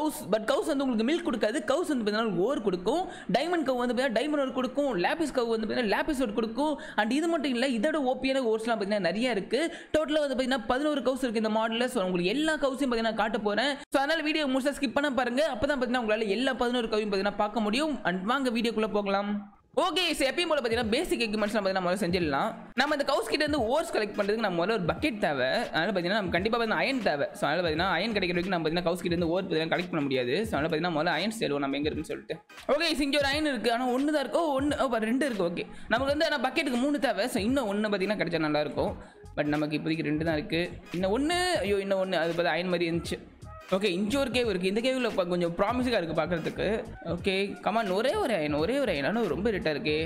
கவுஸ் but கவுஸ் வந்து உங்களுக்கு milk கொடுக்காது கவுஸ் வந்து பார்த்தீங்கன்னா ஓர் கொடுக்கும் டைமண்ட் கவ் வந்து பார்த்தீங்கன்னா டைமண்ட் ஓர் கொடுக்கும் லேபிஸ் கவ் வந்து பார்த்தீங்கன்னா லேபிஸ் ஓர் கொடுக்கும் அண்ட் இது மட்டும் இல்லை இதோட ஓபியான ஓர்ஸ்லாம் பார்த்தீங்கன்னா நிறைய இருக்கு டோட்டலாக வந்து பார்த்தீங்கன்னா பதினோரு கவுஸ் இருக்கு இந்த மாடலில் ஸோ உங்களுக்கு எல்லா கவுஸையும் பார்த்தீங்கன்னா காட்ட போகிறேன் ஸோ அதனால் வீடியோ முழுசாக ஸ்கிப் பண்ண பாருங்க அப்போ தான் பார்த்தீங்கன்னா உங்களால் எல்லா பதினோரு கவையும் பார்த்தீங்கன்னா பார்க்க முடியும் அண்ட் வாங்க வீடியோக்குள்ளே போகலாம் ஓகே ஸோ எப்பயும் போல பார்த்தீங்கன்னா பேசிக் எக்யூப்மெண்ட்ஸ் பார்த்தீங்கன்னா முதல்ல செஞ்சிடலாம் நம்ம இந்த கவுஸ் கிட்ட இருந்து ஓர்ஸ் கலெக்ட் பண்ணுறதுக்கு நம்ம முதல்ல ஒரு பக்கெட் தேவை அதனால் பார்த்தீங்கன்னா நம்ம கண்டிப்பாக வந்து அயன் தேவை ஸோ அதனால் பார்த்தீங்கன்னா அயன் கிடைக்கிற வரைக்கும் நம்ம பார்த்தீங்கன்னா கவுஸ் கிட்ட இருந்து ஓர் பார்த்தீங்கன்னா கலெக்ட் பண்ண முடியாது ஸோ அதனால் பார்த்தீங்கன்னா முதல்ல அயன் தேடுவோம் நம்ம எங்கே இருக்குன்னு சொல்லிட்டு ஓகே இங்கே ஒரு அயன் இருக்குது ஆனால் ஒன்று தான் இருக்கு ஓ ஒன்று ஓ ரெண்டு இருக்குது ஓகே நமக்கு வந்து ஆனால் பக்கெட்டுக்கு மூணு தேவை ஸோ இன்னும் ஒன்று பார்த்தீங்கன்னா கிடைச்சா நல்லா இருக்கும் பட் நமக்கு இப்போதைக்கு ரெண்டு தான் இருக்குது இன்னும் ஒன்று ஐயோ இன்னும் ஒன்று அது பார்த்து அயன் மாதிரி இருந்துச்சு ஓகே இஞ்சி ஒரு கேவ் இருக்குது இந்த கேவில் கொஞ்சம் ப்ராமிஸிங்காக இருக்குது பார்க்குறதுக்கு ஓகே கமான் ஒரே ஒரு அயன் ஒரே ஒரு அயன் ஆனால் ரொம்ப ரேட்டாக இருக்கே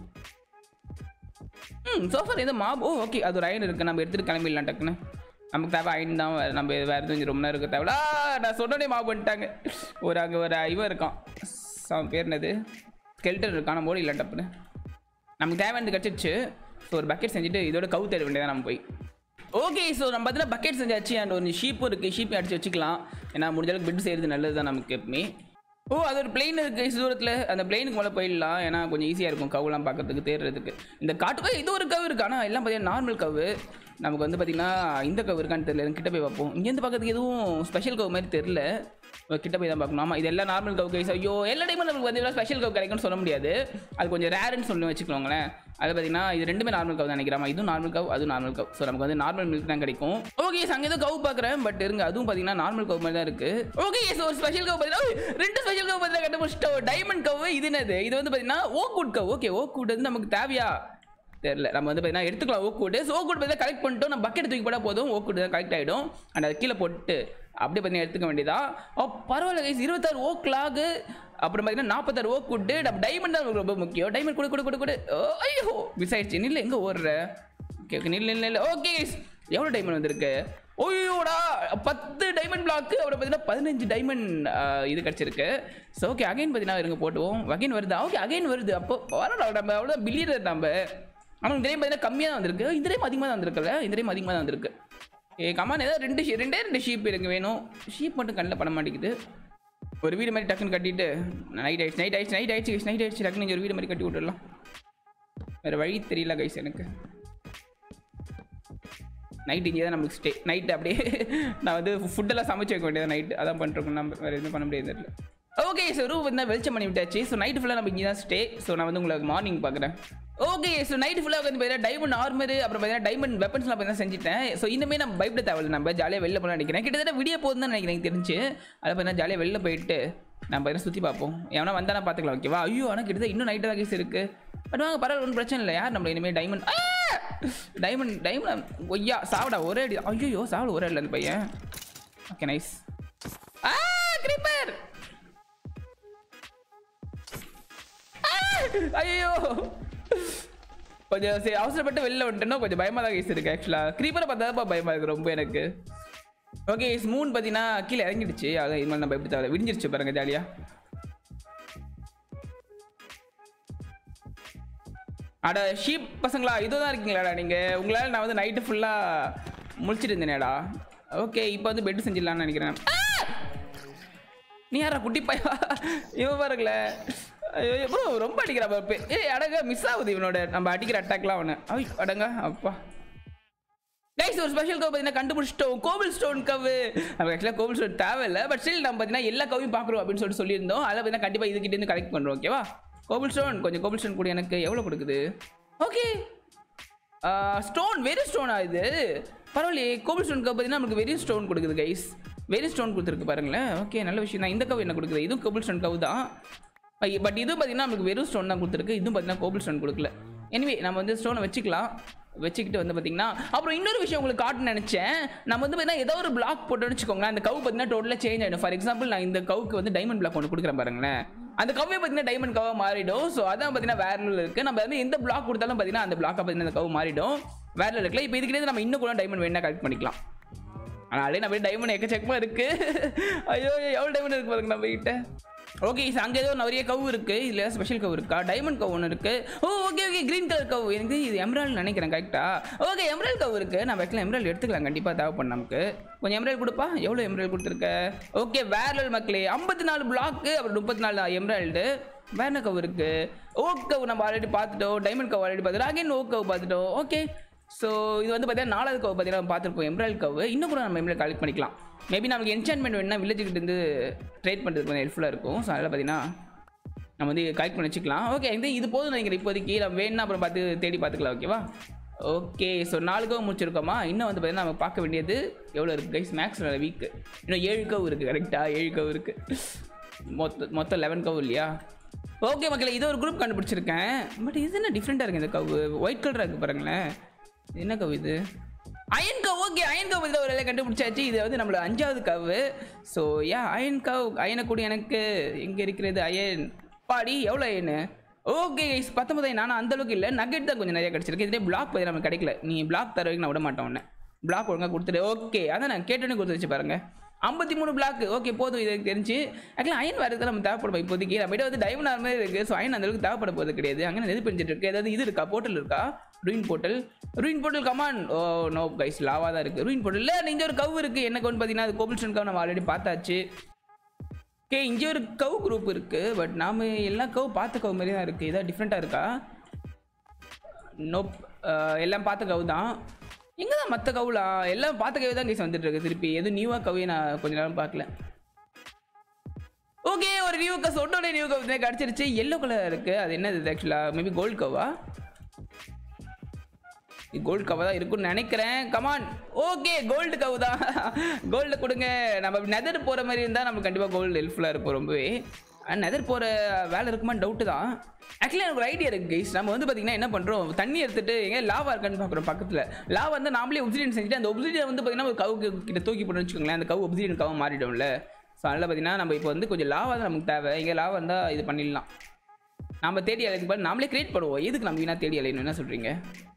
ம் சோஃபர் எந்த மாப் ஓ ஓகே அது ஒரு அயன் இருக்குது நம்ம எடுத்துகிட்டு கிளம்பிடலாம் டக்குன்னு நமக்கு தேவை அயன் தான் வேறு நம்ம வேறு எதுவும் ரொம்ப நேரம் இருக்க தேவை நான் சொன்னோடனே மாப் பண்ணிட்டாங்க ஒரு அங்கே ஒரு இவன் இருக்கான் அவன் பேர் என்னது ஸ்கெல்டன் இருக்கான் நம்ம ஓடிடலாம் டப்புன்னு நமக்கு தேவையானது கிடச்சிச்சு ஸோ ஒரு பக்கெட் செஞ்சுட்டு இதோட கவு தேட வேண்டியதான் நம்ம போய் ஓகே ஸோ நம்ம பார்த்தீங்கன்னா பக்கெட் செஞ்சாச்சு அண்ட் ஒரு ஷீப்பும் இருக்குது ஷீப்பையும் அடிச்சு வச்சுக்கலாம் ஏன்னா முடிஞ்ச அளவுக்கு பெட் செய்கிறது நல்லது தான் நமக்கு எப்பவுமே ஓ அது ஒரு பிளெயின் இருக்குது தூரத்தில் அந்த பிளெயினுக்கு மேலே போயிடலாம் ஏன்னா கொஞ்சம் ஈஸியாக இருக்கும் கவுலாம் பார்க்கறதுக்கு தேடுறதுக்கு இந்த காட்டு இது ஒரு கவு இருக்கு ஆனால் எல்லாம் பார்த்தீங்கன்னா நார்மல் கவு நமக்கு வந்து பார்த்தீங்கன்னா இந்த கவு இருக்கான்னு தெரியல கிட்ட போய் பார்ப்போம் இங்கேருந்து பார்க்கறதுக்கு எதுவும் ஸ்பெஷல் கவு மாதிரி தெரில கிட்ட போய் தான் பார்க்கணும் ஆமாம் இது எல்லாம் நார்மல் கவு கைஸ் ஐயோ எல்லா டைமும் நமக்கு வந்து ஸ்பெஷல் கவு கிடைக்கும்னு சொல்ல முடியாது அது கொஞ்சம் ரேருன்னு சொல்லி வச்சுக்கோங்களேன் அது பார்த்தீங்கன்னா இது ரெண்டுமே நார்மல் கவு தான் நினைக்கிறேன் இதுவும் நார்மல் கவு அதுவும் நார்மல் கவு ஸோ நமக்கு வந்து நார்மல் மில்க் தான் கிடைக்கும் ஓகே அங்கே ஏதோ கவு பார்க்குறேன் பட் இருங்க அதுவும் பார்த்தீங்கன்னா நார்மல் கவு மாதிரி தான் இருக்கு ஓகே ஸோ ஒரு ஸ்பெஷல் கவு பார்த்தீங்கன்னா ரெண்டு ஸ்பெஷல் கவு பார்த்தீங்கன்னா கண்டுபிடிச்சிட்டோம் டைமண்ட் கவு இது என்னது இது வந்து பார்த்தீங்கன்னா ஓக்குட் கவு ஓகே ஓக்குட் வந்து நமக்கு தேவையா தெரியல நம்ம வந்து பார்த்தீங்கன்னா எடுத்துக்கலாம் ஓக்கூட்டு ஸோ ஓக்கூட் பார்த்தா கலெக்ட் பண்ணிட்டோம் நம்ம பக்கெட் தூக்கி போட்டால் போதும் ஓக்கூட்டு தான் கலெக்ட் ஆகிடும் அண்ட் அதை கீழே போட்டு அப்படியே பார்த்தீங்கன்னா எடுத்துக்க வேண்டியதா ஓ பரவாயில்ல கைஸ் இருபத்தாறு ஓ கிளாகு அப்புறம் பார்த்தீங்கன்னா நாற்பத்தாறு ஓ குட்டு நம்ம டைமண்ட் தான் நமக்கு ரொம்ப முக்கியம் டைமண்ட் கொடு கொடு கொடு கொடு ஓ, ஐயோ மிஸ் ஆயிடுச்சு நில்ல எங்கே ஓடுற ஓகே ஓகே நில்ல நில்ல ஓகே எவ்வளோ டைமண்ட் வந்திருக்கு ஓயோடா பத்து டைமண்ட் பிளாக்கு அப்புறம் பார்த்தீங்கன்னா பதினஞ்சு டைமண்ட் இது கிடச்சிருக்கு ஸோ ஓகே அகைன் பார்த்தீங்கன்னா இருங்க போட்டுவோம் அகைன் வருதா ஓகே அகைன் வருது அப்போ வரடா நம்ம அவ்வளோ பில்லியனர் நம்ம ஆனால் இந்த டைம் பார்த்தீங்கன்னா கம்மியாக தான் வந்திருக்கு இந்த டைம் அதிகமாக தான் வந்திருக்குல்ல இந்த டைம் அதிகமாக தான் வந்திருக்கு ஏ கமான் ஏதாவது ரெண்டு sheep- ரெண்டே ரெண்டு ஷீப் எனக்கு வேணும் ஷீப் மட்டும் கண்ணில் பண்ண மாட்டேங்குது ஒரு வீடு மாதிரி டக்குன்னு கட்டிட்டு நைட் ஆயிடுச்சு நைட் ஆயிடுச்சு நைட் ஆயிடுச்சு நைட் ஆயிடுச்சு டக்குன்னு இங்க ஒரு வீடு மாதிரி கட்டி விட்டுடலாம் வேறு வழி தெரியல கைஸ் எனக்கு நைட் இங்கே தான் நம்மளுக்கு ஸ்டே நைட் அப்படியே நான் வந்து ஃபுட்டெல்லாம் சமைச்சு வைக்க வேண்டியது நைட் அதான் பண்ணிருக்கோம் நம்ம வேறு எதுவும் பண்ண முடியாது தெரியல ஓகே ஸோ ரூம் வந்து வெளிச்சம் பண்ணி விட்டாச்சு ஸோ நைட் ஃபுல்லாக நம்ம இங்கே தான் ஸ்டே ஸோ நான் வந்து உங்களுக்கு மார்னிங் பார்க்குறேன் ஓகே ஸோ நைட் ஃபுல்லாக வந்து பார்த்தீங்கன்னா டைமண்ட் ஆர்மர் அப்புறம் பார்த்தீங்கன்னா டைமண்ட் வெப்பன்ஸ்லாம் பார்த்தீங்கன்னா செஞ்சுட்டேன் ஸோ இனிமேல் நம்ம பயப்பட தேவையில்ல நம்ம ஜாலியாக வெளில போகலாம் நினைக்கிறேன் கிட்டத்தட்ட விடிய போகுதுன்னு தான் நினைக்கிறேன் எனக்கு தெரிஞ்சு அதை பார்த்தீங்கன்னா ஜாலியாக வெளில போயிட்டு நம்ம பார்த்தீங்கன்னா சுற்றி பார்ப்போம் எவனா வந்தால் நான் பார்த்துக்கலாம் ஓகேவா ஐயோ ஆனால் கிட்டத்தட்ட இன்னும் நைட்டு தான் கேஸ் இருக்குது பட் வாங்க பரவாயில்ல ஒன்றும் பிரச்சனை இல்லை யார் நம்மள இனிமேல் டைமண்ட் டைமண்ட் டைமண்ட் ஒய்யா சாவடா ஒரே அடி ஐயோ சாவட ஒரே அடியில் அந்த பையன் ஓகே நைஸ் ஆ கிரீப்பர் ஐயோ கொஞ்சம் சரி அவசரப்பட்டு வெளில வந்துட்டேன்னா கொஞ்சம் பயமாக தான் கேஸ் இருக்கு ஆக்சுவலாக க்ரீப்பரை பார்த்தா பயமாக இருக்கு ரொம்ப எனக்கு ஓகே மூன் பார்த்தீங்கன்னா கீழே இறங்கிடுச்சு அதான் இது மாதிரி நம்ம எப்படி தவிர விடிஞ்சிருச்சு பாருங்க ஜாலியாக அட ஷீப் பசங்களா இதோ தான் இருக்கீங்களாடா நீங்கள் உங்களால் நான் வந்து நைட்டு ஃபுல்லாக முழிச்சிட்டு இருந்தேனேடா ஓகே இப்போ வந்து பெட் செஞ்சிடலாம்னு நினைக்கிறேன் ஆ! நீ யாரா குட்டி பையா இவன் பாருங்களேன் ஐயோ ப்ரோ ரொம்ப அடிக்கிறா பாரு ஏய் அடங்க மிஸ் ஆகுது இவனோட நம்ம அடிக்கிற அட்டாக்லாம் அவனு ஐ அடங்க அப்பா கைஸ் ஒரு ஸ்பெஷல் கவ் பார்த்தீங்கன்னா கண்டுபிடிச்சிட்டோம் கோவில் ஸ்டோன் கவு நம்ம ஆக்சுவலாக கோவில் ஸ்டோன் தேவையில்லை பட் ஸ்டில் நம்ம பார்த்தீங்கன்னா எல்லா கவையும் பார்க்குறோம் அப்படின்னு சொல்லிட்டு சொல்லியிருந்தோம் அதில் பார்த்தீங்கன்னா கண்டிப்பாக இதுக்கிட்டேருந்து கலெக்ட் பண்ணுறோம் ஓகேவா கோவில் ஸ்டோன் கொஞ்சம் கோவில் ஸ்டோன் கூட எனக்கு எவ்வளோ கொடுக்குது ஓகே ஸ்டோன் வெரி ஸ்டோனா இது பரவாயில்லையே கோவில் ஸ்டோன் கவ் பார்த்தீங்கன்னா நமக்கு வெரி ஸ்டோன் கொடுக்குது கைஸ் வெரி ஸ்டோன் கொடுத்துருக்கு பாருங்களேன் ஓகே நல்ல விஷயம் தான் இந்த கவ் என்ன கொடுக்குது இதுவும் கோவில் ஸ்டோன் கவ் தான் பட் இது பார்த்தீங்கன்னா நமக்கு வெறும் ஸ்டோன் தான் கொடுத்துருக்கு இதுவும் பார்த்தீங்கன்னா கோவில் ஸ்டோன் கொடுக்கல எனிவே நம்ம வந்து ஸ்டோனை வச்சுக்கலாம் வச்சுக்கிட்டு வந்து பார்த்தீங்கன்னா அப்புறம் இன்னொரு விஷயம் உங்களுக்கு காட்ட நினச்சேன் நம்ம வந்து பார்த்தீங்கன்னா ஏதோ ஒரு பிளாக் போட்டோம்னு வச்சுக்கோங்களேன் அந்த கவு பார்த்தீங்கன்னா டோட்டலாக சேஞ்ச் ஆகிடும் ஃபார் எக்ஸாம்பிள் நான் இந்த கவுக்கு வந்து டைமண்ட் பிளாக் ஒன்று கொடுக்குறேன் பாருங்களேன் அந்த கவ்வே பார்த்தீங்கன்னா டைமண்ட் கவாக மாறிடும் ஸோ அதான் பார்த்தீங்கன்னா வேற level இருக்கு நம்ம வந்து எந்த பிளாக் கொடுத்தாலும் பார்த்தீங்கன்னா அந்த பிளாக்கை பார்த்தீங்கன்னா அந்த கவு மாறிடும் வேற level இருக்குல்ல இப்போ இதுக்கிட்டே நம்ம இன்னும் கூட டைமண்ட் வேணா கலெக்ட் பண்ணிக்கலாம் ஆனால் நம்ம டைமண்ட் எக்கச்சக்கமாக இருக்கு ஐயோ எவ்வளோ டைமண்ட் இருக்கு பாருங்க நம்ம கிட்ட ஓகே அங்கே ஏதோ நிறைய கவு இருக்கு இதுல ஸ்பெஷல் கவு இருக்கா டைமண்ட் கவு ஒன்று இருக்கு oh okay okay green colour cow எனக்கு இது எம்ராய்டு நினைக்கிறேன் கரெக்டா ஓகே எம்ராய்டு கவு இருக்கு நான் வைக்கலாம் எம்ராய்டு எடுத்துக்கலாம் கண்டிப்பாக தேவைப்படும் நமக்கு கொஞ்சம் எம்ராய்டு கொடுப்பா எவ்வளோ எம்ராய்டு கொடுத்துருக்க ஓகே வேற மக்களே ஐம்பத்தி நாலு பிளாக்கு அப்புறம் முப்பத்தி நாலு எம்ராய்டு வேற என்ன கவு இருக்கு ஓக் கவு நம்ம ஆல்ரெடி பார்த்துட்டோம் டைமண்ட் கவு ஆல்ரெடி பார்த்துட்டோம் அகைன் ஓக் கவு பார்த்துட்டோம் ஓகே ஸோ இது வந்து பார்த்தீங்கன்னா நாலாவது கவு பார்த்தீங்கன்னா நம்ம பார்த்துருப்போம் எம்ராய்டு கவு இன்னும் கூட நம்ம எம்ராய்டு கலெக்ட் பண்ணிக்கலாம் மேபி நமக்கு என்சான்மெண்ட் வேணும்னா வில்லேஜுக்கிட்ட இருந்து ட்ரேட் பண்ணுறதுக்கு கொஞ்சம் ஹெல்ப்ஃபுல்லாக இருக்கும் ஸோ அதில் பார்த்தீங்கன்னா நம்ம வந்து கலெக்ட் பண்ணி வச்சுக்கலாம் ஓகே இது இது போதும் நினைக்கிறேன் இப்போதைக்கு நம்ம வேணும்னா அப்புறம் பார்த்து தேடி பார்த்துக்கலாம் ஓகேவா ஓகே ஸோ நாலு கவு முடிச்சிருக்கோமா இன்னும் வந்து பார்த்தீங்கன்னா நம்ம பார்க்க வேண்டியது எவ்வளோ இருக்குது கைஸ் மேக்ஸ் வீக்கு இன்னும் ஏழு கவு இருக்குது கரெக்டாக ஏழு கவு இருக்குது மொத்த மொத்தம் லெவன் கவு இல்லையா ஓகே மக்களே இது ஒரு குரூப் கண்டுபிடிச்சிருக்கேன் பட் இது என்ன டிஃப்ரெண்ட்டாக இருக்குது இந்த கவு ஒயிட் கலராக இருக்குது பாருங்களேன் இது என்ன கவு இது iron cow okay iron cow இதில் ஒரு வேலை கண்டுபிடிச்சாச்சு இது வந்து நம்மளோட அஞ்சாவது கவு ஸோ யா அயன் கவ் அயனை கூட எனக்கு எங்கே இருக்கிறது அயன் பாடி எவ்வளோ அயனு ஓகே கைஸ் பத்தொன்பது நானும் அந்த அளவுக்கு இல்லை நகெட் தான் கொஞ்சம் நிறைய கிடச்சிருக்கு இதே பிளாக் பற்றி நமக்கு கிடைக்கல நீ பிளாக் தர வரைக்கும் நான் விட மாட்டேன் உன்னை பிளாக் ஒழுங்காக கொடுத்துட்டு ஓகே அதான் நான் கேட்டோன்னே கொடுத்து வச்சு பாருங்க ஐம்பத்தி மூணு பிளாக் ஓகே போதும் இது எனக்கு தெரிஞ்சு ஆக்சுவலாக அயன் வரது நம்ம தேவைப்படும் இப்போதைக்கு நம்ம வந்து டைமண்ட் ஆர் மாதிரி இருக்குது ஸோ அயன் அந்த அளவுக்கு தேவைப்பட போகிறது கிடையாது அங்கே எது பிரிஞ்சிட்டு இருக்கு ஏதாவது இது இருக்கா போர்ட்டல் இருக்கா ruin portal ruin portal come on oh no guys lava தான் இருக்குது ரூயின் போர்ட்டல் இல்லை இங்கே ஒரு கவு இருக்குது என்ன கவுன்னு பார்த்தீங்கன்னா அது கோபிள்ஸ்டன் கவு நம்ம ஆல்ரெடி பார்த்தாச்சு ஓகே இங்கே ஒரு கவு குரூப் இருக்குது பட் நாம எல்லா கவு பார்த்த கவு மாதிரி தான் இருக்குது இதாக டிஃப்ரெண்ட்டாக இருக்கா நோப் எல்லாம் பார்த்த கவு தான் எங்கே தான் மற்ற கவுலாம் எல்லாம் பார்த்த கவு தான் கேஸ் வந்துட்டு இருக்கு திருப்பி எதுவும் நியூவாக கவே நான் கொஞ்ச நேரம் பார்க்கல ஓகே ஒரு நியூ கவ் சொன்னோட நியூ கவ் கிடச்சிருச்சு எல்லோ கலர் இருக்குது அது என்னது ஆக்சுவலாக மேபி கோல்டு கவா கோல்டு கவர் தான் இருக்கும்னு நினைக்கிறேன் கமான் ஓகே கோல்டு கவு தான் கோல்டு கொடுங்க நம்ம நெதர் போகிற மாதிரி இருந்தால் நமக்கு கண்டிப்பாக கோல்டு ஹெல்ப்ஃபுல்லாக இருக்கும் ரொம்பவே அண்ட் நெதர் போகிற வேலை இருக்குமான்னு டவுட்டு தான் ஆக்சுவலி எனக்கு ஒரு ஐடியா இருக்குது கைஸ் நம்ம வந்து பார்த்திங்கன்னா என்ன பண்ணுறோம் தண்ணி எடுத்துட்டு எங்கே லாவா இருக்கான்னு பார்க்குறோம் பக்கத்தில் லாவா வந்து நாமளே ஒப்சிடியன் செஞ்சுட்டு அந்த ஒப்சிடியன் வந்து பார்த்திங்கன்னா ஒரு கவுக்கு கிட்ட தூக்கி போட்டு வச்சுக்கோங்களேன் அந்த கவு ஒப்சிடியன் கவு மாறிடும்ல ஸோ அதனால் பார்த்தீங்கன்னா நம்ம இப்போ வந்து கொஞ்சம் லாவா தான் நமக்கு தேவை இங்கே லாவா இருந்தால் இது பண்ணிடலாம் நம்ம தேடி அலைக்கு பாரு நாமளே கிரியேட் பண்ணுவோம் எதுக்கு நம்ம வீணாக தேடி அலையணும் என்ன சொல்கிறீங்க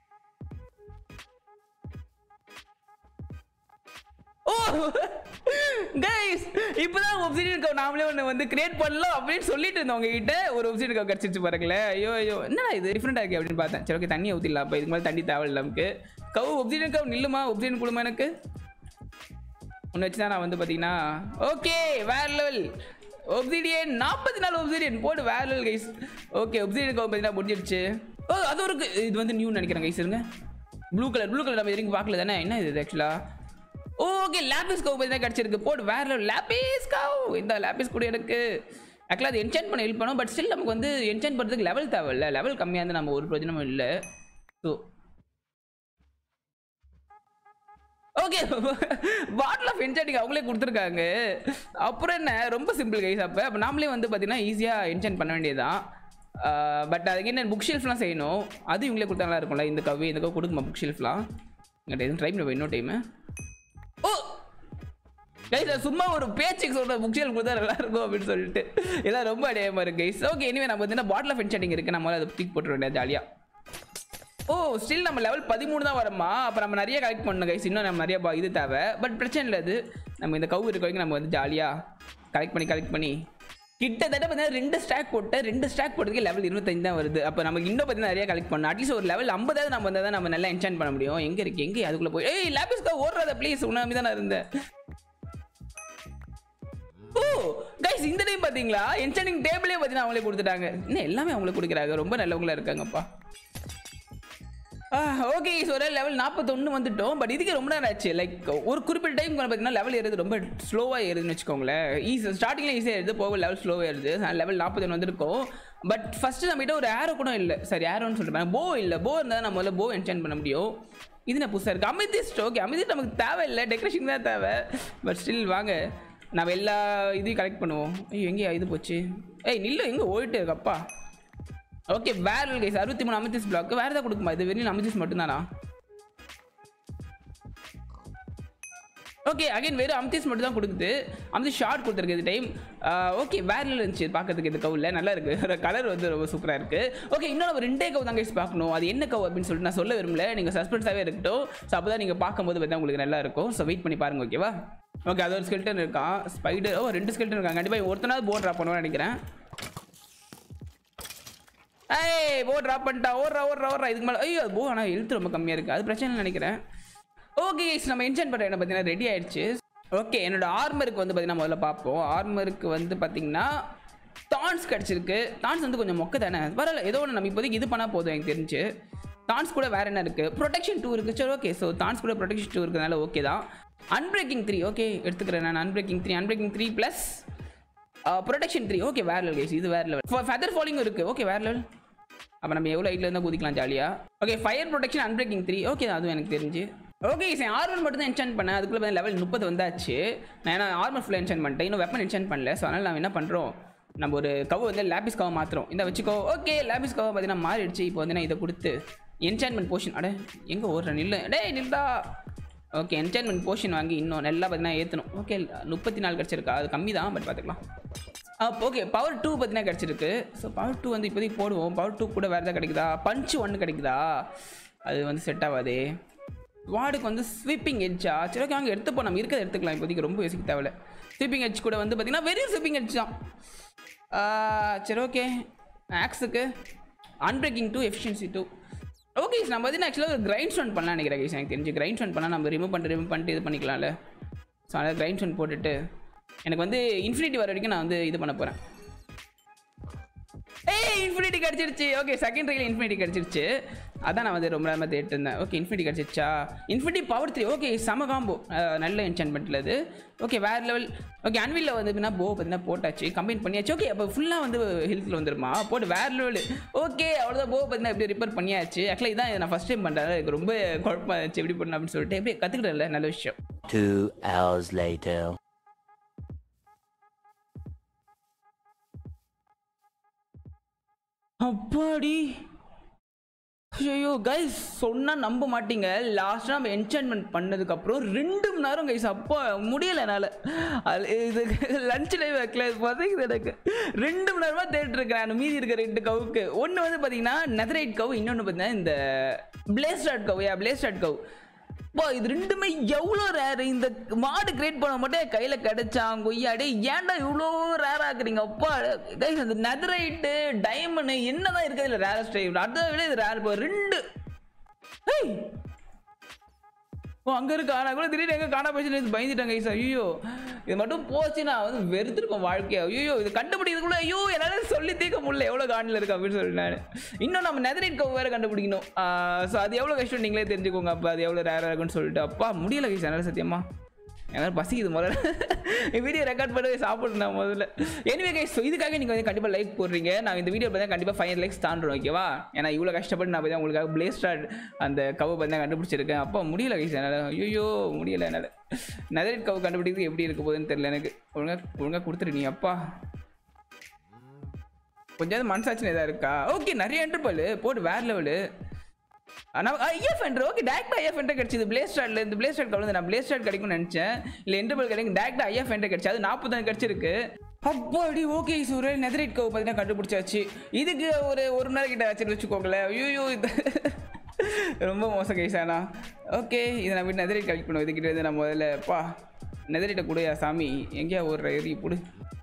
ஓ கைஸ் இப்போதான் ஒப்சிடியன் கவ் நாமளே ஒன்று வந்து கிரியேட் பண்ணலாம் அப்படின்னு சொல்லிட்டு இருந்தோம் உங்ககிட்ட ஒரு ஒப்சிடியன் கவ் கிடச்சிருச்சு பாருங்களேன் ஐயோ ஐயோ என்னடா இது டிஃப்ரெண்டாக இருக்கு அப்படின்னு பார்த்தேன் சரி ஓகே தண்ணி ஊற்றிடலாம் அப்போ இதுக்கு மேலே தண்ணி தேவையில்லை நமக்கு கவ் ஒப்சிடியன் கவ் நில்லுமா ஒப்சிடியன் கொடுமா எனக்கு ஒன்று வச்சு தான் நான் வந்து பார்த்தீங்கன்னா ஓகே வேற லெவல் ஒப்சிடியன் நாற்பத்தி நாலு ஒப்சிடியன் போடு வேற level guys okay obsidian cow பார்த்தீங்கன்னா முடிஞ்சிருச்சு ஓ அது ஒரு இது வந்து நியூ நினைக்கிறேன் கைஸ் இருங்க ப்ளூ கலர் ப்ளூ கலர் நம்ம எதுவும் பார்க்கல தானே என்ன இது ஆக்சுவலாக ஓகே லேபிஸ் கவு பற்றி தான் கிடச்சிருக்கு போட்டு வேற லேபிஸ் கவு இந்த லேபிஸ் கூட எனக்கு ஆக்சுவலாக அது என்சென்ட் பண்ண ஹெல்ப் பண்ணும் பட் ஸ்டில் நமக்கு வந்து என்சென்ட் பண்ணுறதுக்கு லெவல் தேவையில்ல லெவல் கம்மியாக இருந்து நம்ம ஒரு பிரயோஜனமும் இல்லை so okay bottle of enchanting அவங்களே கொடுத்துருக்காங்க அப்புறம் என்ன ரொம்ப சிம்பிள் கைஸ் அப்போ அப்போ நாமளே வந்து பார்த்தீங்கன்னா ஈஸியாக என்சென்ட் பண்ண வேண்டியதுதான் பட் அதுக்கு என்ன புக் ஷெல்ஃப்லாம் செய்யணும் அது இவங்களே கொடுத்தா நல்லா இருக்கும்ல இந்த கவி இந்த கவு கொடுக்குமா புக் ஷெல்ஃப்லாம் என்கிட்ட எதுவும் ட்ரை பண்ணி இன்னொரு டைமு ஓ கைஸ் சும்மா ஒரு பேச்சுக்கு சொல்ற புக்ஷியல் கொடுத்தா நல்லா இருக்கும் அப்படின்னு சொல்லிட்டு இதெல்லாம் ரொம்ப அடையாம இருக்கு கைஸ் ஓகே இனிமே நம்ம வந்து பாட்டில் ஆஃப் என்செட்டிங் இருக்கு நம்ம அதை தூக்கி போட்டுற வேண்டிய ஜாலியா ஓ ஸ்டில் நம்ம லெவல் பதிமூணு தான் வரமா அப்போ நம்ம நிறைய கலெக்ட் பண்ணணும் கைஸ் இன்னும் நம்ம நிறைய பா- இது தேவை பட் பிரச்சனை இல்லை அது நம்ம இந்த கவு இருக்க வரைக்கும் நம்ம வந்து ஜாலியாக கலெக்ட் பண்ணி கலெக்ட் பண்ணி கிட்டத்தட்ட பார்த்தீங்கன்னா ரெண்டு ஸ்டாக் போட்டு ரெண்டு ஸ்டாக் போட்டதுக்கு லெவல் இருபத்தஞ்சு தான் வருது அப்போ நமக்கு இன்னும் பார்த்தீங்கன்னா நிறைய கலெக்ட் பண்ணணும் அட்லீஸ்ட் ஒரு லெவல் ஐம்பதாவது நம்ம வந்தால் தான் நம்ம நல்லா என்ஜாய் பண்ண முடியும் எங்கே இருக்கு எங்கே அதுக்குள்ளே போய் ஏய் லேபிஸ்க்கா ஓடுறத ப்ளீஸ் உணவு தான் நான் இருந்தேன் ஓ கைஸ் இந்த டைம் பாத்தீங்களா என்சனிங் டேபிளே பார்த்தீங்கன்னா அவங்களே கொடுத்துட்டாங்க இன்னும் எல்லாமே அவங்களே கொடுக்குறாங்க ரொம்ப நல்லவங்களா இருக்காங்கப்பா ஓகே ஸோ ஒரு லெவல் நாற்பத்தொன்று வந்துட்டோம் பட் இதுக்கு ரொம்ப நேரம் ஆச்சு லைக் ஒரு குறிப்பிட்ட டைம் பார்த்தீங்கன்னா லெவல் ஏறுது ரொம்ப ஸ்லோவாக ஏறுதுன்னு வச்சுக்கோங்களேன் ஈஸி ஸ்டார்டிங்கில் ஈஸியாக ஏறுது போக லெவல் ஸ்லோவாக ஏறுது லெவல் நாற்பத்தொன்று வந்திருக்கோம் பட் ஃபஸ்ட்டு நம்மகிட்ட ஒரு ஏரோ கூட இல்லை சரி ஏரோன்னு சொல்லிட்டு போ இல்லை போ இருந்தால் நம்ம முதல்ல போ என்ஜாய் பண்ண முடியும் இது நான் புதுசாக இருக்குது அமிதிஸ்ட் ஓகே அமிதிஸ்ட் நமக்கு தேவையில்லை டெக்கரேஷன் தான் தேவை பட் ஸ்டில் வாங்க நம்ம எல்லா இதையும் கலெக்ட் பண்ணுவோம் ஐயோ எங்கேயா இது போச்சு ஏய் நில்லு எங்கே ஓடிட்டு இருக்கப்பா ஓகே வேற கைஸ் அறுபத்தி மூணு அமித்திஸ் பிளாக் வேற ஏதாவது கொடுக்குமா இது வெறும் அமித்திஸ் மட்டும்தானா ஓகே அகைன் வெறும் அமித்திஸ் மட்டும் தான் கொடுக்குது அமித்தி ஷார்ட் கொடுத்துருக்கு இது டைம் ஓகே வேற இருந்துச்சு பார்க்கறதுக்கு இந்த கவுல நல்லா இருக்கு கலர் வந்து ரொம்ப சூப்பராக இருக்கு ஓகே இன்னும் நம்ம ரெண்டே கவு தான் கைஸ் பார்க்கணும் அது என்ன கவு அப்படின்னு சொல்லிட்டு நான் சொல்ல விரும்பல நீங்கள் சஸ்பென்ஸாகவே இருக்கட்டும் ஸோ அப்போ தான் நீங்கள் பார்க்கும்போது பார்த்தா உங்களுக்கு நல்லா இருக்கும் ஸோ வெயிட் பண்ணி பாருங்க ஓகேவா ஓகே அது ஒரு ஸ்கெல்டன் இருக்கான் ஸ்பைடர் ஓ ரெண்டு ஸ்கெல்டன் இருக்காங்க கண்டிப்பாக ஒருத்தனாவது போட் ட்ராப் பண்ணுவேன்னு நினைக்கிறேன் ஏய் போ ட்ராப் பண்ணிட்டா ஓடுறா ஓடுறா ஓடுறா இதுக்கு மேலே ஐயோ போ ஆனால் ஹெல்த் ரொம்ப கம்மியாக இருக்குது அது பிரச்சனை இல்லைன்னு நினைக்கிறேன் ஓகே நம்ம என்ஜாய் பண்ணுற என்ன பார்த்தீங்கன்னா ரெடி ஆயிடுச்சு ஓகே என்னோட ஆர்மருக்கு வந்து பார்த்தீங்கன்னா முதல்ல பார்ப்போம் ஆர்மருக்கு வந்து பார்த்தீங்கன்னா தான்ஸ் கிடச்சிருக்கு தான்ஸ் வந்து கொஞ்சம் மொக்க தானே பரவாயில்ல ஏதோ ஒன்று நம்ம இப்போதைக்கு இது பண்ணால் போதும் எனக்கு தெரிஞ்சு தான்ஸ் கூட வேற என்ன இருக்குது ப்ரொடெக்ஷன் டூ இருக்குது சரி ஓகே ஸோ தான்ஸ் கூட ப்ரொடெக்ஷன் டூ இருக்கிறதுனால ஓகே தான் அன்பிரேக்கிங் த்ரீ ஓகே எடுத்துக்கிறேன் நான் unbreaking three unbreaking three plus protection three okay வேற லெவல் கேஸ் இது வேற லெவல் ஃபெதர் ஃபாலிங் இருக்குது ஓகே வேற லெவல் அப்போ நம்ம எவ்வளோ ஹைட்ல இருந்தால் குதிக்கலாம் ஜாலியாக okay fire protection unbreaking three okay அதுவும் எனக்கு தெரிஞ்சு ஓகே சார் ஆர்மர் மட்டும் தான் என்சான் பண்ணேன் அதுக்குள்ளே வந்து லெவல் முப்பது வந்தாச்சு நான் ஏன்னா ஆர்மர் ஃபுல்லாக என்சான் பண்ணிட்டேன் இன்னும் வெப்பன் என்சான் பண்ணல ஸோ அதனால் நம்ம என்ன பண்ணுறோம் நம்ம ஒரு கவு வந்து லேபிஸ் கவை மாற்றுறோம் இந்த வச்சுக்கோ ஓகே லேபிஸ் கவை பார்த்தீங்கன்னா மாறிடுச்சு இப்போ வந்து நான் இதை கொடுத்து என்சான்மெண்ட் போர்ஷன் அட எங்கே ஓடுற நில்லு டேய் நில்லா ஓகே என்சான்மெண்ட் போர்ஷன் வாங்கி இன்னும் நல்லா பார்த்தீங்கன்னா ஏற்றணும் ஓகே முப்பத்தி நாலு கிடச்சிருக்கா அது கம்மி தான் பட் பார்த்துக்கலாம் ஓகே பவர் டூ பார்த்தீங்கன்னா கிடச்சிருக்கு ஸோ பவர் டூ வந்து இப்போதைக்கு போடுவோம் பவர் டூ கூட வேறு எதாவது கிடைக்குதா பஞ்சு ஒன்று கிடைக்குதா அது வந்து செட் ஆகாதே வார்டுக்கு வந்து ஸ்வீப்பிங் எட்ஜா சரி ஓகே அங்கே எடுத்துப்போம் நம்ம இருக்கிறத எடுத்துக்கலாம் இப்போதைக்கு ரொம்ப யோசிக்க தேவையில்ல ஸ்வீப்பிங் எட்ஜ் கூட வந்து பார்த்தீங்கன்னா வெறும் ஸ்வீப்பிங் எட்ஜ் தான் ஆ, சரி ஓகே ஆக்ஸுக்கு unbreaking two efficiency two okay நம்ம பார்த்தீங்கன்னா ஆக்சுவலாக ஒரு கிரைண்ட் ஸ்டோன் பண்ணலாம் நினைக்கிறேன் guys. எனக்கு தெரிஞ்சு கிரைண்ட் ஸ்டோன் பண்ணால் நம்ம ரிமூவ் பண்ணிட்டு ரிமூவ் பண்ணிட்டு இது பண்ணிக்கலாம்ல ஸோ அதனால் கிரைண்ட் ஸ்டோன் போட்டுட்டு எனக்கு வந்து இன்ஃபினிட்டி வர வரைக்கும் நான் வந்து இது பண்ண போகிறேன் ஏய் இன்ஃபினிட்டி கிடச்சிருச்சு ஓகே செகண்ட் ரீல் இன்ஃபினிட்டி கிடச்சிருச்சு அதான் நான் வந்து ரொம்ப நேரமாக தேடிட்டு இருந்தேன் ஓகே இன்ஃபினிட்டி கிடச்சிருச்சா இன்ஃபினிட்டி பவர் த்ரீ ஓகே சம காம்போ நல்ல என்சான்மெண்ட்டில் அது ஓகே வேறு லெவல் ஓகே அன்வில்ல வந்து எப்படின்னா போ பார்த்தீங்கன்னா போட்டாச்சு கம்பைன் பண்ணியாச்சு ஓகே அப்போ ஃபுல்லாக வந்து ஹெல்த்தில் வந்துருமா போட்டு வேறு லெவல் ஓகே அவ்வளோதான் போ பார்த்தீங்கன்னா எப்படி ரிப்பேர் பண்ணியாச்சு ஆக்சுவலாக இதான் இதை நான் ஃபஸ்ட் டைம் பண்ணுறேன் எனக்கு ரொம்ப குழப்பம் ஆச்சு எப்படி பண்ணணும் அப்படின்னு சொல்லிட்டு எப்படி கற்றுக்கிட்டேன்ல நல்ல விஷயம் Two hours later. அப்பாடி ஐயோ கைஸ் சொன்னா நம்ப மாட்டீங்க லாஸ்ட்டாக நம்ம என்சான்மெண்ட் பண்ணதுக்கப்புறம் ரெண்டு மணி நேரம் கைஸ் அப்பா முடியல என்னால் அது இது லஞ்ச் லைவ் வைக்கல பார்த்தீங்க எனக்கு ரெண்டு மணி நேரமாக தேடிட்டு இருக்கேன் மீதி இருக்க ரெண்டு கவுக்கு ஒன்று வந்து பார்த்தீங்கன்னா நெதரைட் கவு இன்னொன்று பார்த்தீங்கன்னா இந்த பிளேஸ்டாட் கவு யா பிளேஸ்டாட் கவு பா இது ரெண்டுமே எவ்வளோ ரேரு இந்த மாடு கிரியேட் பண்ண மட்டும் என் கையில் கிடைச்சான் கொய்யாடே ஏன்டா இவ்வளோ ரேர் ஆக்குறீங்க அப்பா கைஸ் அந்த நெதரைட்டு டைமண்ட் என்னதான் இருக்குது இல்லை ரேரஸ்ட் அதை விட இது ரேர் இப்போ ரெண்டு ஏய் ஓ அங்கே இருக்கு ஆனால் கூட திடீர்னு எங்கே காணா போச்சு இது பயந்துட்டேன் கைஸ் ஐயோ இது மட்டும் போச்சு நான் வந்து வெறுத்துருப்பேன் வாழ்க்கையை ஐயோ இது கண்டுபிடிக்கிறதுக்குள்ள ஐயோ என்னால் சொல்லி தீர்க்க முடியல எவ்வளோ காணில் இருக்கு அப்படின்னு சொல்லிட்டு நான் இன்னும் நம்ம நெதரைட் கவு வேறு கண்டுபிடிக்கணும் ஸோ அது எவ்வளோ கஷ்டம் நீங்களே தெரிஞ்சுக்கோங்க அப்போ அது எவ்வளோ ரேராக இருக்குன்னு சொல்லிட்டு அப்பா முடியல கைஸ் என்னால் சத்தியமா என்னால் பசிக்குது முதல்ல வீடியோ ரெக்கார்ட் பண்ணவே சாப்பிடணும் நான் முதல்ல எனிவே கைஸ் ஸோ இதுக்காக நீங்கள் வந்து கண்டிப்பாக லைக் போடுறீங்க நான் இந்த வீடியோ பார்த்தா கண்டிப்பாக ஃபைவ் லைக்ஸ் தாண்டுறோம் ஓகேவா ஏன்னா இவ்வளோ கஷ்டப்பட்டு நான் பார்த்தா உங்களுக்காக பிளேஸ்டார்ட் அந்த கவு பார்த்தா கண்டுபிடிச்சிருக்கேன் அப்போ முடியல கைஸ் என்னால் ஐயோ முடியல என்னால் நெதரிட் கவு கண்டுபிடிக்கிறது எப்படி இருக்க போகுதுன்னு தெரியல எனக்கு ஒழுங்காக ஒழுங்காக கொடுத்துரு நீ அப்பா கொஞ்சம் மனசாட்சி இதாக இருக்கா ஓகே நிறைய என்டர்பல் போட்டு வேற லெவலு ஆனால் ஐஎஃப் என்ட்ரு ஓகே டேரக்டாக ஐஎஃப் என்ட்ரு கிடச்சிது பிளேஸ் ஸ்டார்ட்ல இந்த பிளேஸ் ஸ்டார்ட் கலந்து நான் பிளேஸ் ஸ்டார்ட் கிடைக்கும்னு நினச்சேன் இல்லை என்டர்பல் கிடைக்கும் டேரக்டாக ஐஎஃப் என்ட்ரு கிடச்சி அது நாற்பது கிடச்சிருக்கு அப்பாடி ஓகே சூரிய நெதரைட் கவு பார்த்தீங்கன்னா கண்டுபிடிச்சாச்சு இதுக்கு ஒரு ஒரு மணி நேரம் கிட்ட வச்சுட்டு வச்சுக்கோங்களேன் ஐயோ இது ரொம்ப மோசம் கைஸானா ஓகே இதை நான் வீட்டு நெதரைட் கலெக்ட் பண்ணுவோம் இதுக்கிட்ட இருந்து நான் முதல்ல பா நெதரைட்டை கூடயா சாமி எங்கேயா ஒரு எரி போடு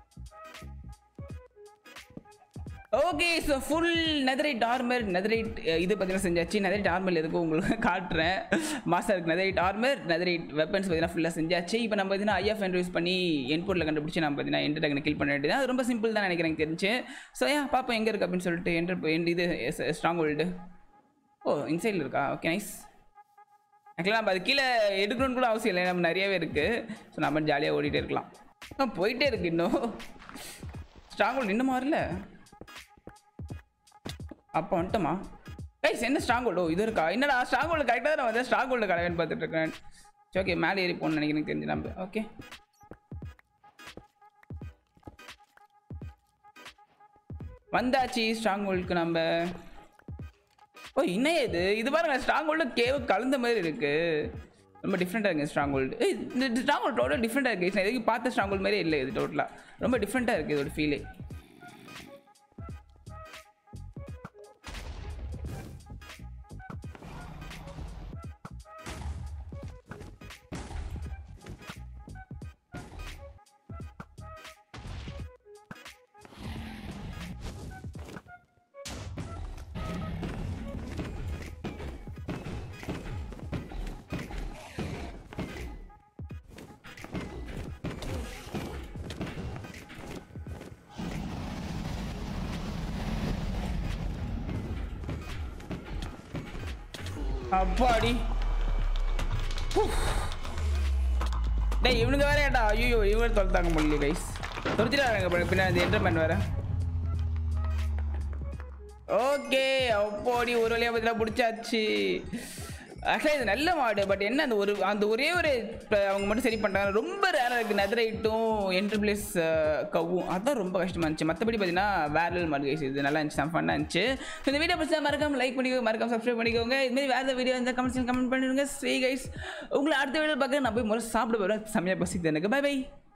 okay so full netherite armour netherite இது பார்த்தீங்கன்னா செஞ்சாச்சு நெதரைட் ஆர்மர் எதுக்கும் உங்களுக்கு காட்டுறேன் மாஸ்டருக்கு நெதரைட் ஆர்மர் நெதரைட் வெப்பன்ஸ் பார்த்தீங்கன்னா ஃபுல்லாக செஞ்சாச்சு இப்போ நம்ம பார்த்தீங்கன்னா ஐஎஃப் என்ட்ரு யூஸ் பண்ணி என்போர்ட்டில் கண்டுபிடிச்சி நம்ம பார்த்தீங்கன்னா என்டர் டக்குனு கில் பண்ண வேண்டியது அது ரொம்ப சிம்பிள் தான் நினைக்கிறேன் எனக்கு தெரிஞ்சு ஸோ ஏன் பார்ப்போம் எங்கே இருக்குது அப்படின்னு சொல்லிட்டு என்டர் இது ஸ்ட்ராங் ஹோல்டு ஓ இன்சைடில் இருக்கா ஓகே நைஸ் ஆக்சுவலாக நம்ம அது கீழே எடுக்கணும்னு கூட அவசியம் இல்லை நம்ம நிறையவே இருக்குது ஸோ நம்ம ஜாலியாக ஓடிட்டே இருக்கலாம் ஆ, போயிட்டே இருக்கு இன்னும் ஸ்ட்ராங் ஹோல்டு இன்னும் வரல அப்போ வந்துட்டோமா கைஸ் என்ன ஸ்ட்ராங் ஹோல்டோ இது இருக்கா என்னடா ஸ்ட்ராங் ஹோல்டு கரெக்டாக தான் நான் வந்து ஸ்ட்ராங் ஹோல்டு கரெக்டாக பார்த்துட்டு இருக்கேன் சரி ஓகே மேலே ஏறி போகணும்னு நினைக்கிறேன் தெரிஞ்சு நம்ம ஓகே வந்தாச்சு ஸ்ட்ராங் ஹோல்டுக்கு நம்ம ஓ இன்னும் இது இது பாருங்க ஸ்ட்ராங் ஹோல்டு கேவ் கலந்த மாதிரி இருக்கு ரொம்ப டிஃப்ரெண்ட்டாக இருக்குது ஸ்ட்ராங் ஹோல்டு இந்த ஸ்ட்ராங் ஹோல்டு டோட்டல் டிஃப்ரெண்ட்டாக இருக்குது நான் எதுக்கு பார்த்த ஸ்ட்ராங் ஹோல்டு மாதிரியே இல்லை இது டோட்டலாக ரொம்ப டிஃப்ரெண்ட்டாக இருக்குது இதோட ஃபீலே அப்பாடி உஃப். டேய் இவனுங்க வேற ஏட்டா ஐயோ இவங்க தொலைத்தாங்க முடியல கைஸ் தொலைச்சிட்டாங்க பின்னாடி என்டர்மேன் வேற ஓகே அப்போடி ஒரு வழியாக பார்த்தீங்கன்னா பிடிச்சாச்சு ஆக்சுவலாக இது நல்ல மாடு பட் என்ன அந்த ஒரு அந்த ஒரே ஒரு இப்ப அவங்க மட்டும் சரி பண்ணிட்டாங்க ரொம்ப ரேராக இருக்குது நெதரைட்டும் என்ட்ரி பிளேஸ் கவும் அதான் ரொம்ப கஷ்டமாக இருந்துச்சு மற்றபடி பார்த்தீங்கன்னா வேற மாடு கைஸ் இது நல்லா இருந்துச்சு ஃபன்னாக இருந்துச்சு So, இந்த வீடியோ பிடிச்சா மறக்காம லைக் பண்ணிக்கோங்க மறக்காம சப்ஸ்கிரைப் பண்ணிக்கோங்க இதுமாதிரி வேறு வீடியோ இருந்தால் கமெண்ட்ஸ் கமெண்ட் பண்ணிடுங்க ஸ்ரீ கைஸ் உங்களை அடுத்த வீடியோ பார்க்க நான் போய் முதல்ல சாப்பிட போகிறேன் செம்மையாக பசிக்குது எனக்கு பை பை